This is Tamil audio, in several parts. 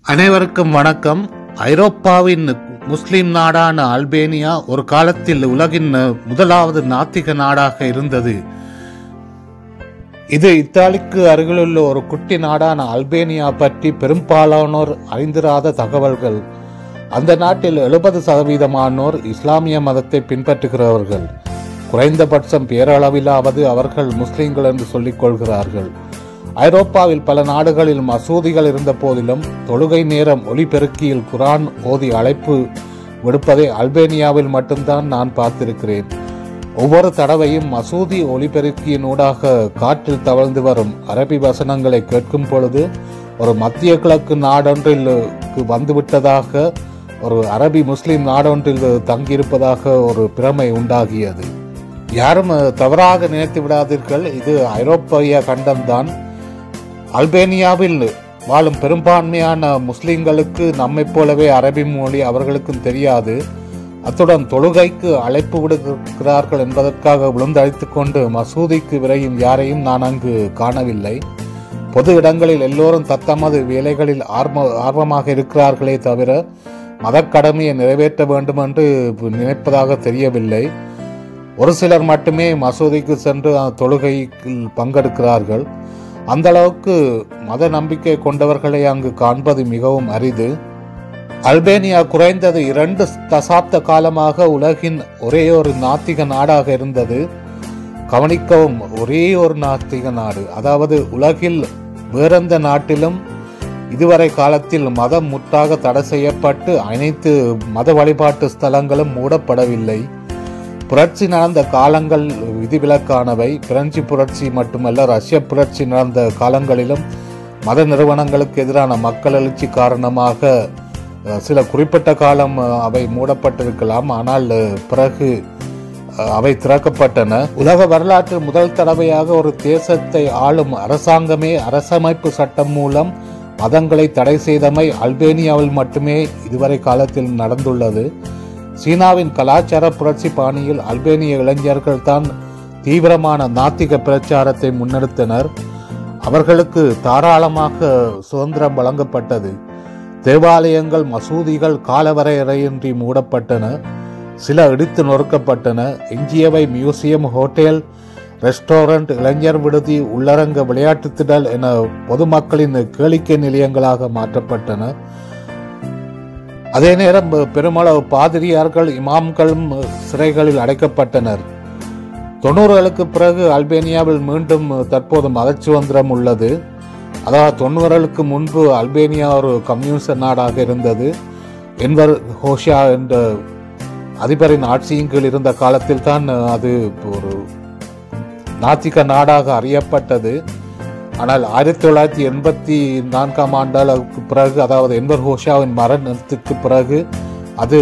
அனைவருக்கும் வணக்கம் ஐரோப்பாவின் முஸ்லிம் நாடான அல்பேனியா ஒரு காலத்தில் உலகின் முதலாவது நாத்திக நாடாக இருந்தது இது இத்தாலிக்கு அருகிலுள்ள ஒரு குட்டி நாடான அல்பேனியா பற்றி பெரும்பாலானோர் அறிந்திராத தகவல்கள் அந்த நாட்டில் எழுபது சதவீதமானோர் இஸ்லாமிய மதத்தை பின்பற்றுகிறவர்கள் குறைந்தபட்சம் பேரளவிலாவது அவர்கள் முஸ்லிம்கள் என்று சொல்லிக் கொள்கிறார்கள் ஐரோப்பாவில் பல நாடுகளில் மசூதிகள் இருந்த போதிலும் தொழுகை நேரம் ஒலிபெருக்கியில் குரான் ஓதி அழைப்பு விடுப்பதை அல்பேனியாவில் மட்டும்தான் நான் பார்த்திருக்கிறேன் ஒவ்வொரு தடவையும் மசூதி ஒலிபெருக்கியினூடாக காற்றில் தவழ்ந்து வரும் அரபி வசனங்களை கேட்கும் பொழுது ஒரு மத்திய கிழக்கு நாடொன்றில் வந்துவிட்டதாக ஒரு அரபி முஸ்லிம் நாடொன்றில் தங்கியிருப்பதாக ஒரு பிரமை உண்டாகியது யாரும் தவறாக நினைத்து விடாதீர்கள் இது ஐரோப்பிய கண்டம்தான் அல்பேனியாவில் வாழும் பெரும்பான்மையான முஸ்லிம்களுக்கு நம்மைப் போலவே அரபி மொழி அவர்களுக்கும் தெரியாது அத்துடன் தொழுகைக்கு அழைப்பு விடுகிறார்கள் என்பதற்காக விழுந்தழைத்துக் கொண்டு மசூதிக்கு விரையும் யாரையும் நான் அங்கு காணவில்லை பொது இடங்களில் எல்லோரும் தத்தமது வேலைகளில் ஆர்வ ஆர்வமாக இருக்கிறார்களே தவிர மதக்கடமையை நிறைவேற்ற வேண்டும் என்று நினைப்பதாக தெரியவில்லை ஒரு சிலர் மட்டுமே மசூதிக்கு சென்று தொழுகையில் பங்கெடுக்கிறார்கள் அந்த அளவுக்கு மத நம்பிக்கை கொண்டவர்களை அங்கு காண்பது மிகவும் அரிது அல்பேனியா குறைந்தது இரண்டு தசாப்த காலமாக உலகின் ஒரே ஒரு நாத்திக நாடாக இருந்தது கவனிக்கவும் ஒரே ஒரு நாத்திக நாடு அதாவது உலகில் வேறெந்த நாட்டிலும் இதுவரை காலத்தில் மதம் முற்றாக தடை செய்யப்பட்டு அனைத்து மத வழிபாட்டு ஸ்தலங்களும் மூடப்படவில்லை புரட்சி நடந்த காலங்கள் விதிவிலக்கானவை பிரெஞ்சு புரட்சி மட்டுமல்ல ரஷ்ய புரட்சி நடந்த காலங்களிலும் மத நிறுவனங்களுக்கு எதிரான மக்கள் எழுச்சி காரணமாக சில குறிப்பிட்ட காலம் அவை மூடப்பட்டிருக்கலாம் ஆனால் பிறகு அவை திறக்கப்பட்டன உலக வரலாற்றில் முதல் தடவையாக ஒரு தேசத்தை ஆளும் அரசாங்கமே அரசமைப்பு சட்டம் மூலம் மதங்களை தடை செய்தமை அல்பேனியாவில் மட்டுமே இதுவரை காலத்தில் நடந்துள்ளது சீனாவின் கலாச்சார புரட்சி பாணியில் அல்பேனிய இளைஞர்கள் தான் தீவிரமான நாத்திக பிரச்சாரத்தை முன்னெடுத்தனர் அவர்களுக்கு தாராளமாக சுதந்திரம் வழங்கப்பட்டது தேவாலயங்கள் மசூதிகள் காலவரையறையின்றி மூடப்பட்டன சில இடித்து நொறுக்கப்பட்டன எஞ்சியவை மியூசியம் ஹோட்டல் ரெஸ்டாரண்ட் இளைஞர் விடுதி உள்ளரங்க விளையாட்டு திடல் என பொதுமக்களின் கேளிக்கை நிலையங்களாக மாற்றப்பட்டன அதே நேரம் பெருமளவு பாதிரியார்கள் இமாம்களும் சிறைகளில் அடைக்கப்பட்டனர் தொண்ணூறுகளுக்கு பிறகு அல்பேனியாவில் மீண்டும் தற்போது மதச்சுதந்திரம் உள்ளது அதாவது தொண்ணூறுகளுக்கு முன்பு அல்பேனியா ஒரு கம்யூனிச நாடாக இருந்தது என்வர் ஹோஷா என்ற அதிபரின் ஆட்சியின் கீழ் இருந்த காலத்தில் தான் அது ஒரு நாத்திக நாடாக அறியப்பட்டது ஆனால் ஆயிரத்தி தொள்ளாயிரத்தி எண்பத்தி நான்காம் ஆண்டாளுக்கு பிறகு அதாவது என்வர் ஹோஷாவின் மரணத்துக்கு பிறகு அது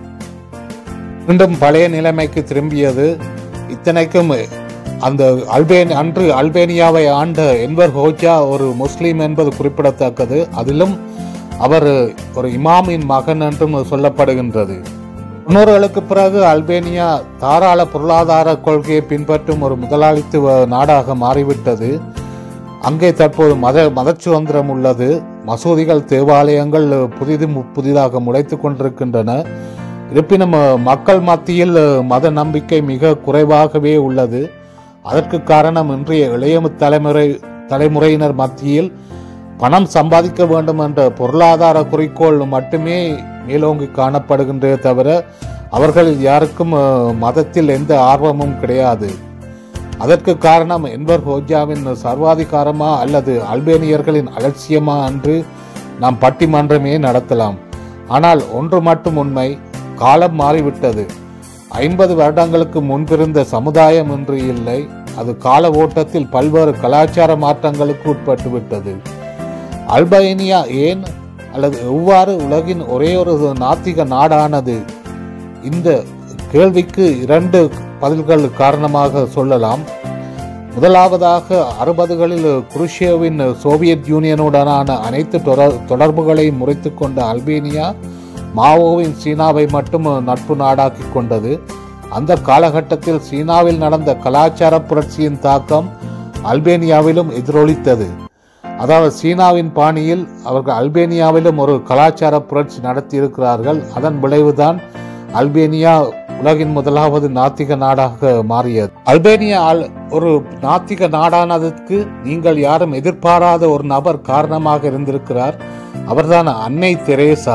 மீண்டும் பழைய நிலைமைக்கு திரும்பியது இத்தனைக்கும் அந்த அல்பேன் அன்று அல்பேனியாவை ஆண்ட என்வர் ஹோஜா ஒரு முஸ்லீம் என்பது குறிப்பிடத்தக்கது அதிலும் அவர் ஒரு இமாமின் மகன் என்றும் சொல்லப்படுகின்றது தொண்ணூறுகளுக்கு பிறகு அல்பேனியா தாராள பொருளாதார கொள்கையை பின்பற்றும் ஒரு முதலாளித்துவ நாடாக மாறிவிட்டது அங்கே தற்போது மத மதச்சுதந்திரம் உள்ளது மசூதிகள் தேவாலயங்கள் புதிது புதிதாக முளைத்து கொண்டிருக்கின்றன இருப்பினும் மக்கள் மத்தியில் மத நம்பிக்கை மிக குறைவாகவே உள்ளது அதற்கு காரணம் இன்றைய இளைய தலைமுறை தலைமுறையினர் மத்தியில் பணம் சம்பாதிக்க வேண்டும் என்ற பொருளாதார குறிக்கோள் மட்டுமே மேலோங்கி காணப்படுகின்றே தவிர அவர்களில் யாருக்கும் மதத்தில் எந்த ஆர்வமும் கிடையாது அதற்கு காரணம் என்வர் ஹோஜாவின் சர்வாதிகாரமா அல்லது அல்பேனியர்களின் அலட்சியமா என்று நாம் பட்டிமன்றமே நடத்தலாம் ஆனால் ஒன்று மட்டும் உண்மை காலம் மாறிவிட்டது ஐம்பது வருடங்களுக்கு முன்பிருந்த சமுதாயம் இன்று இல்லை அது கால ஓட்டத்தில் பல்வேறு கலாச்சார மாற்றங்களுக்கு உட்பட்டு விட்டது அல்பேனியா ஏன் அல்லது எவ்வாறு உலகின் ஒரே ஒரு நாத்திக நாடானது இந்த கேள்விக்கு இரண்டு பதில்கள் காரணமாக சொல்லலாம் முதலாவதாக அறுபதுகளில் குருஷியோவின் சோவியத் யூனியனுடனான அனைத்து தொடர்புகளையும் முறைத்து கொண்ட அல்பேனியா மாவோவின் சீனாவை மட்டும் நட்பு நாடாக்கி கொண்டது அந்த காலகட்டத்தில் சீனாவில் நடந்த கலாச்சார புரட்சியின் தாக்கம் அல்பேனியாவிலும் எதிரொலித்தது அதாவது சீனாவின் பாணியில் அவர்கள் அல்பேனியாவிலும் ஒரு கலாச்சார புரட்சி நடத்தி இருக்கிறார்கள் அதன் விளைவுதான் அல்பேனியா உலகின் முதலாவது நாத்திக நாடாக மாறியது அல்பேனியா ஆல்- ஒரு நாத்திக நாடானதற்கு நீங்கள் யாரும் எதிர்பாராத ஒரு நபர் காரணமாக இருந்திருக்கிறார் அவர்தான் அன்னை தெரேசா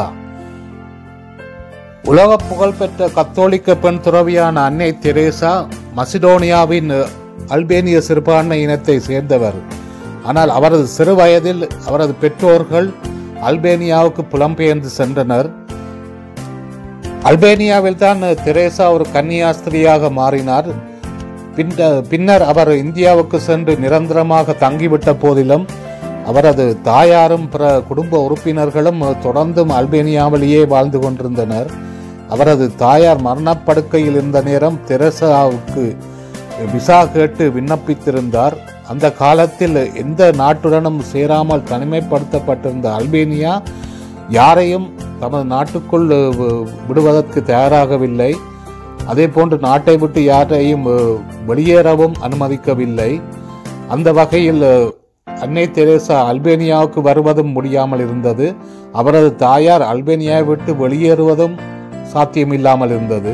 உலக புகழ்பெற்ற கத்தோலிக்க பெண் துறவியான அன்னை தெரேசா மசிடோனியாவின் அல்பேனிய சிறுபான்மை இனத்தை சேர்ந்தவர் ஆனால் அவரது சிறு வயதில் அவரது பெற்றோர்கள் அல்பேனியாவுக்கு புலம்பெயர்ந்து சென்றனர் அல்பேனியாவில் தான் தெரேசா ஒரு கன்னியாஸ்திரியாக மாறினார் பின்ன- பின்னர் அவர் இந்தியாவுக்கு சென்று நிரந்தரமாக தங்கிவிட்ட போதிலும் அவரது தாயாரும் பிற குடும்ப உறுப்பினர்களும் தொடர்ந்தும் அல்பேனியாவிலேயே வாழ்ந்து கொண்டிருந்தனர் அவரது தாயார் மரணப்படுக்கையில் இருந்த நேரம் தெரேசாவுக்கு விசா கேட்டு விண்ணப்பித்திருந்தார் அந்த காலத்தில் எந்த நாட்டுடனும் சேராமல் தனிமைப்படுத்தப்பட்டிருந்த அல்பேனியா யாரையும் தமது நாட்டுக்குள் அஹ், விடுவதற்கு தயாராகவில்லை அதே போன்று நாட்டை விட்டு யாரையும் அஹ், வெளியேறவும் அனுமதிக்கவில்லை அந்த வகையில் அஹ், அன்னை தெரேசா அல்பேனியாவுக்கு வருவதும் முடியாமல் இருந்தது அவரது தாயார் அல்பேனியாவை விட்டு வெளியேறுவதும் சாத்தியமில்லாமல் இருந்தது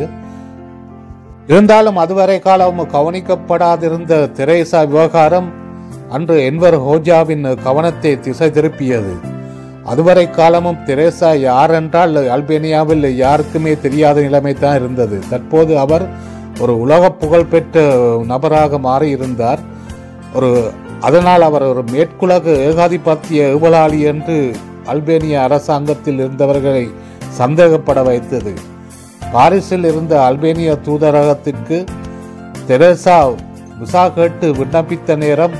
இருந்தாலும் அதுவரை காலம் கவனிக்கப்படாதிருந்த தெரேசா விவகாரம் அன்று என்வர் ஹோஜாவின் கவனத்தை திசை திருப்பியது அதுவரை காலமும் தெரேசா யார் என்றால் அல்பேனியாவில் யாருக்குமே தெரியாத நிலைமை தான் இருந்தது தற்போது அவர் ஒரு உலக புகழ்பெற்ற நபராக மாறி இருந்தார் ஒரு அதனால் அவர் ஒரு மேற்குலக ஏகாதிபத்திய ஏவலாளி என்று அல்பேனிய அரசாங்கத்தில் இருந்தவர்களை சந்தேகப்பட வைத்தது பாரிஸில் இருந்த அல்பேனிய தூதரகத்திற்கு தெரேசா விசா கேட்டு விண்ணப்பித்த நேரம்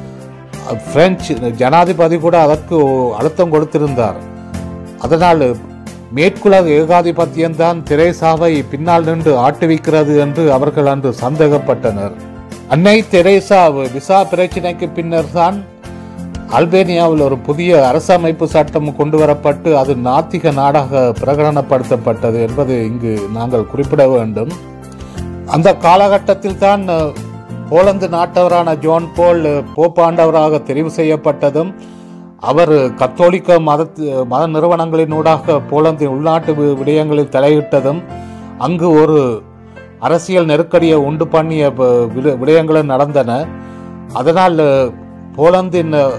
பிரெஞ்சு ஜனாதிபதி கூட அதற்கு அழுத்தம் கொடுத்திருந்தார் அதனால் மேற்குலக ஏகாதிபத்தியம்தான் தெரேசாவை பின்னால் நின்று ஆட்டுவிக்கிறது என்று அவர்கள் அன்று சந்தேகப்பட்டனர் அன்னை தெரேசா விசா பிரச்சினைக்கு பின்னர் தான் அல்பேனியாவில் ஒரு புதிய அரசமைப்பு சட்டம் கொண்டு வரப்பட்டு அது நாத்திக நாடாக பிரகடனப்படுத்தப்பட்டது என்பது இங்கு நாங்கள் குறிப்பிட வேண்டும் அந்த காலகட்டத்தில் தான் அஹ், போலந்து நாட்டவரான ஜோன் போல் அஹ், போப்பாண்டவராக தெரிவு செய்யப்பட்டதும் அவர் கத்தோலிக்க மத மத நிறுவனங்களினூடாக போலந்தின் உள்நாட்டு வி- விடயங்களில் தலையிட்டதும் அங்கு ஒரு அரசியல் நெருக்கடியை உண்டு பண்ணிய ப- விட- விடயங்களும் நடந்தன அதனால் அஹ், போலந்தின் அஹ்,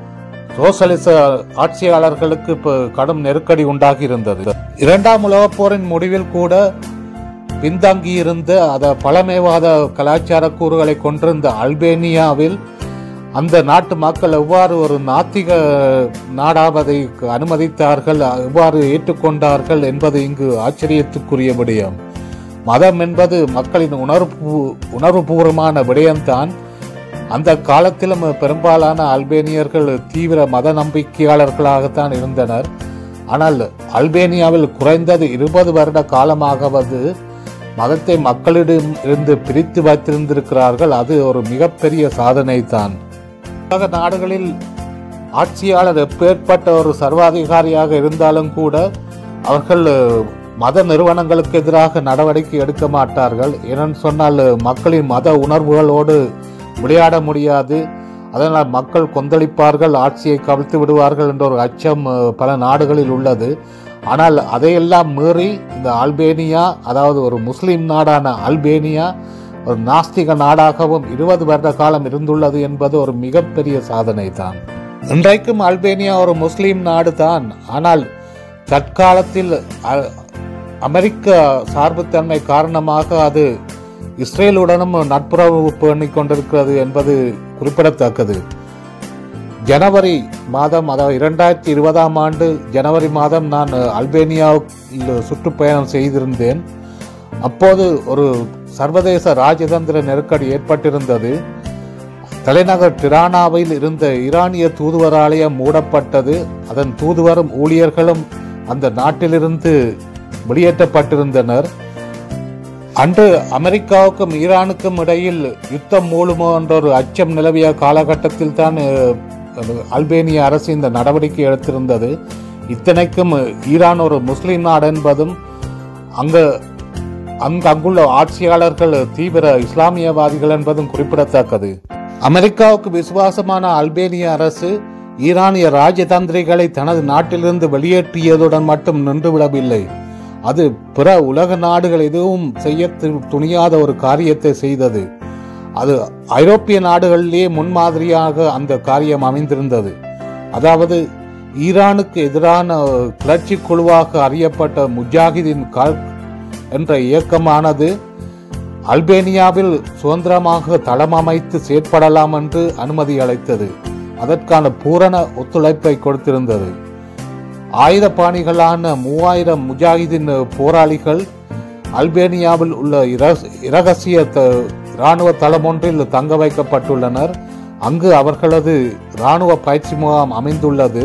சோசலிச ஆட்சியாளர்களுக்கு இப்போ கடும் நெருக்கடி உண்டாகி இருந்தது இரண்டாம் உலகப் போரின் முடிவில் கூட பின்தங்கியிருந்த அத பழமைவாத கலாச்சார கூறுகளை கொண்டிருந்த அல்பேனியாவில் அந்த நாட்டு மக்கள் எவ்வாறு ஒரு நாத்திக நாடாவதை அனுமதித்தார்கள் எவ்வாறு ஏற்றுக்கொண்டார்கள் என்பது இங்கு ஆச்சரியத்துக்குரிய விடயம் மதம் என்பது மக்களின் உணர்வு உணர்வுபூர்வமான விடயம்தான் அந்த காலத்திலும் பெரும்பாலான அல்பேனியர்கள் தீவிர மத நம்பிக்கையாளர்களாகத்தான் இருந்தனர் ஆனால் அல்பேனியாவில் குறைந்தது இருபது வருட காலமாகவது மதத்தை மக்களிடம் இருந்து பிரித்து வைத்திருந்திருக்கிறார்கள் அது ஒரு மிகப்பெரிய சாதனை தான் உலக நாடுகளில் ஆட்சியாளர் எப்பேற்பட்ட ஒரு சர்வாதிகாரியாக இருந்தாலும் கூட அவர்கள் மத நிறுவனங்களுக்கு எதிராக நடவடிக்கை எடுக்க மாட்டார்கள் ஏனென்று சொன்னால் மக்களின் மத உணர்வுகளோடு விளையாட முடியாது அதனால் மக்கள் கொந்தளிப்பார்கள் ஆட்சியை கவிழ்த்து விடுவார்கள் என்ற ஒரு அச்சம் அஹ், பல நாடுகளில் உள்ளது ஆனால் அதையெல்லாம் மீறி இந்த அல்பேனியா அதாவது ஒரு முஸ்லிம் நாடான அல்பேனியா ஒரு நாஸ்திக நாடாகவும் இருபது வருட காலம் இருந்துள்ளது என்பது ஒரு மிகப்பெரிய சாதனை தான் இன்றைக்கும் அல்பேனியா ஒரு முஸ்லிம் நாடு தான் ஆனால் தற்காலத்தில் அ- அமெரிக்க சார்புத்தன்மை காரணமாக அது இஸ்ரேலுடனும் நட்புறவு பேணிக் கொண்டிருக்கிறது என்பது குறிப்பிடத்தக்கது ஜனவரி மாதம் அதாவது இரண்டாயிரத்தி இருபதாம் ஆண்டு ஜனவரி மாதம் நான் அல்பேனியாவில் சுற்றுப்பயணம் செய்திருந்தேன் அப்போது ஒரு சர்வதேச ராஜதந்திர நெருக்கடி ஏற்பட்டிருந்தது தலைநகர் டிரானாவில் இருந்த ஈரானிய தூதுவராலயம் மூடப்பட்டது அதன் தூதுவரும் ஊழியர்களும் அந்த நாட்டிலிருந்து வெளியேற்றப்பட்டிருந்தனர் அன்று அமெரிக்காவுக்கும் ஈரானுக்கும் இடையில் யுத்தம் மூழுமோ என்ற ஒரு அச்சம் நிலவிய காலகட்டத்தில் தான் அஹ், அல்பேனிய அரசு இந்த நடவடிக்கை எடுத்திருந்தது இத்தனைக்கும் ஈரான் ஒரு முஸ்லிம் நாடு என்பதும் அங்கு அங்கு அங்குள்ள ஆட்சியாளர்கள் தீவிர இஸ்லாமியவாதிகள் என்பதும் குறிப்பிடத்தக்கது அமெரிக்காவுக்கு விசுவாசமான அல்பேனிய அரசு ஈரானிய ராஜதந்திரிகளை தனது நாட்டிலிருந்து வெளியேற்றியதுடன் மட்டும் நின்றுவிடவில்லை அது பிற உலக நாடுகள் எதுவும் செய்ய து- துணியாத ஒரு காரியத்தை செய்தது அது ஐரோப்பிய நாடுகளிலேயே முன்மாதிரியாக அந்த காரியம் அமைந்திருந்தது அதாவது ஈரானுக்கு எதிரான கிளர்ச்சி குழுவாக அறியப்பட்ட முஜாஹிதின் கல் என்ற இயக்கமானது அல்பேனியாவில் சுதந்திரமாக தளம் அமைத்து செயற்படலாம் என்று அனுமதி அளித்தது அதற்கான பூரண ஒத்துழைப்பை கொடுத்திருந்தது ஆயுதபாணிகளான மூவாயிரம் முஜாஹிதின் போராளிகள் அல்பேனியாவில் உள்ள இரஸ்- இரகசிய த- இராணுவ தளம் ஒன்றில் தங்க வைக்கப்பட்டுள்ளனர் அங்கு அவர்களது இராணுவ பயிற்சி முகாம் அமைந்துள்ளது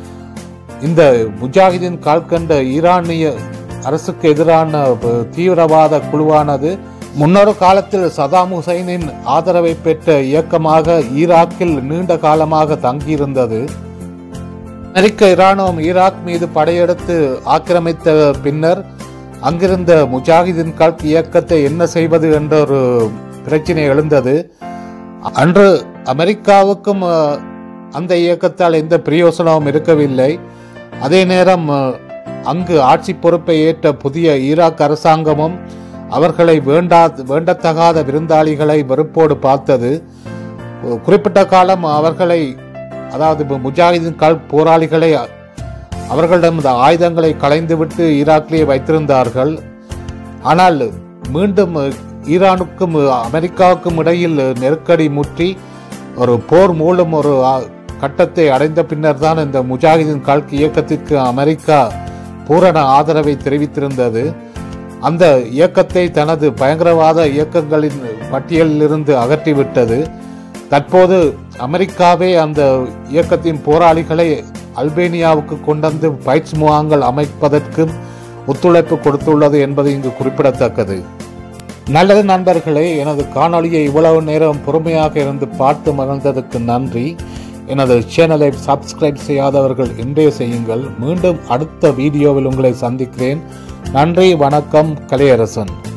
இந்த முஜாஹிதின் கால்கண்ட ஈரானிய அரசுக்கு எதிரான ப- தீவிரவாத குழுவானது முன்னொரு காலத்தில் சதாம் ஹுசைனின் ஆதரவை பெற்ற இயக்கமாக ஈராக்கில் நீண்ட காலமாக தங்கியிருந்தது அமெரிக்க இராணுவம் ஈராக் மீது படையெடுத்து ஆக்கிரமித்த பின்னர் அங்கிருந்த முஜாஹிதின் கல்க் இயக்கத்தை என்ன செய்வது என்ற ஒரு பிரச்சனை எழுந்தது அன்று அமெரிக்காவுக்கும் அஹ், அந்த இயக்கத்தால் எந்த பிரயோசனமும் இருக்கவில்லை அதே நேரம் அஹ், அங்கு ஆட்சி பொறுப்பை ஏற்ற புதிய ஈராக் அரசாங்கமும் அவர்களை வேண்டா வேண்டத்தகாத விருந்தாளிகளை வெறுப்போடு பார்த்தது ஒரு குறிப்பிட்ட காலம் அவர்களை அதாவது இப்ப முஜாஹிதீன் கால் போராளிகளை அவர்களிடம் இந்த ஆயுதங்களை களைந்துவிட்டு ஈராக்கிலே வைத்திருந்தார்கள் ஆனால் மீண்டும் ஈரானுக்கும் அமெரிக்காவுக்கும் இடையில் நெருக்கடி முற்றி ஒரு போர் மூலம் ஒரு ஆ- கட்டத்தை அடைந்த பின்னர் தான் இந்த முஜாஹிதீன் கால்க் இயக்கத்திற்கு அமெரிக்கா பூரண ஆதரவை தெரிவித்திருந்தது அந்த இயக்கத்தை தனது பயங்கரவாத இயக்கங்களின் பட்டியலிலிருந்து அகற்றிவிட்டது தற்போது அமெரிக்காவே அந்த இயக்கத்தின் போராளிகளை அல்பேனியாவுக்கு கொண்டு பயிற்சி முகாங்கள் அமைப்பதற்கு ஒத்துழைப்பு கொடுத்துள்ளது என்பது இங்கு குறிப்பிடத்தக்கது நல்லது நண்பர்களே எனது காணொளியை இவ்வளவு நேரம் பொறுமையாக இருந்து பார்த்து மகிழ்ந்ததற்கு நன்றி எனது சேனலை சப்ஸ்கிரைப் செய்யாதவர்கள் இன்றைய செய்யுங்கள் மீண்டும் அடுத்த வீடியோவில் உங்களை சந்திக்கிறேன் நன்றி வணக்கம் கலையரசன்